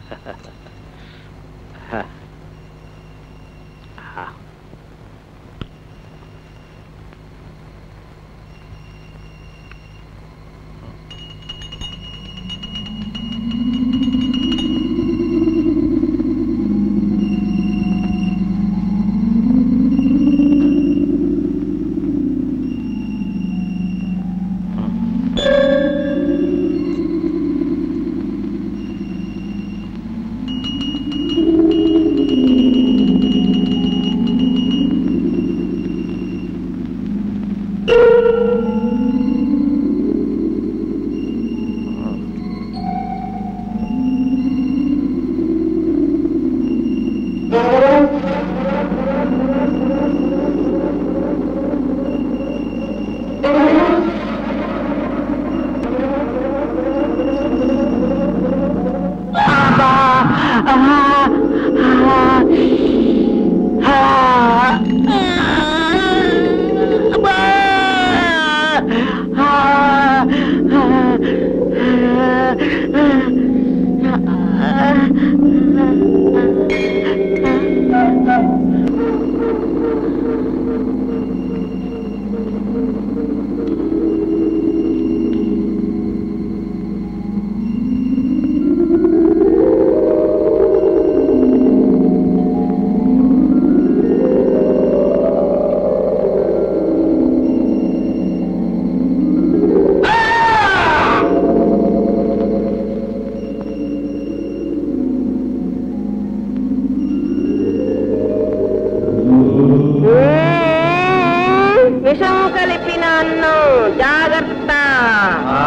విషం కలిపిన అన్నం జాగ్రత్త ఆ,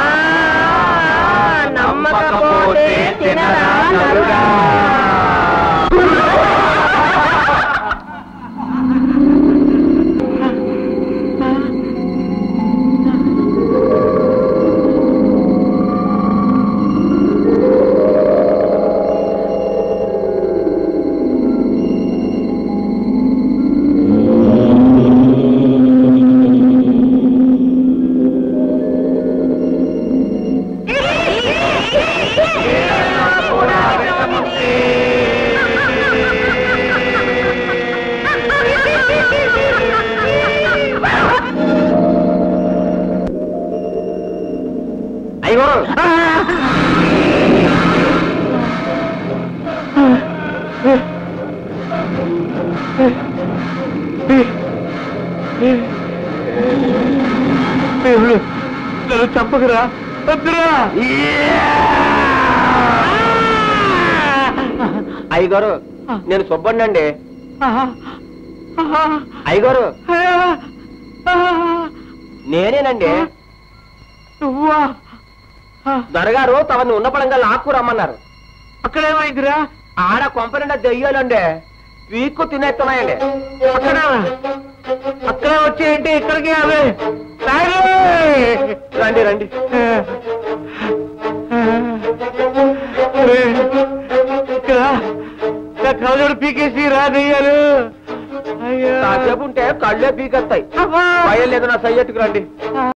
నమ్మకపోతే తినరా నరుడా అయ్యో నన్ను చంపకురా వద్దురా అయ్యగారు నేను సుబ్బండి అయ్యగారు నేనేనండి నువ్వా దొరగారు తమని ఉన్న పడంగా లాక్కు రమ్మన్నారు అక్కడేమైందిరా ఆడ కొంప నిండా దెయ్యాలండి పీక్కు తినేస్తున్నాయండి అక్కడ అక్కడ వచ్చేయంటే ఇక్కడికి అవే రండి రండి ఇక్కడ నా కళ్ళజోడు పీకేసి రాదయ్యారు అయ్యో కాసేపు ఉంటే కళ్ళే పీకెత్తాయి అబ్బా. భయం లేదు నా సయ్యట్టుకు రండి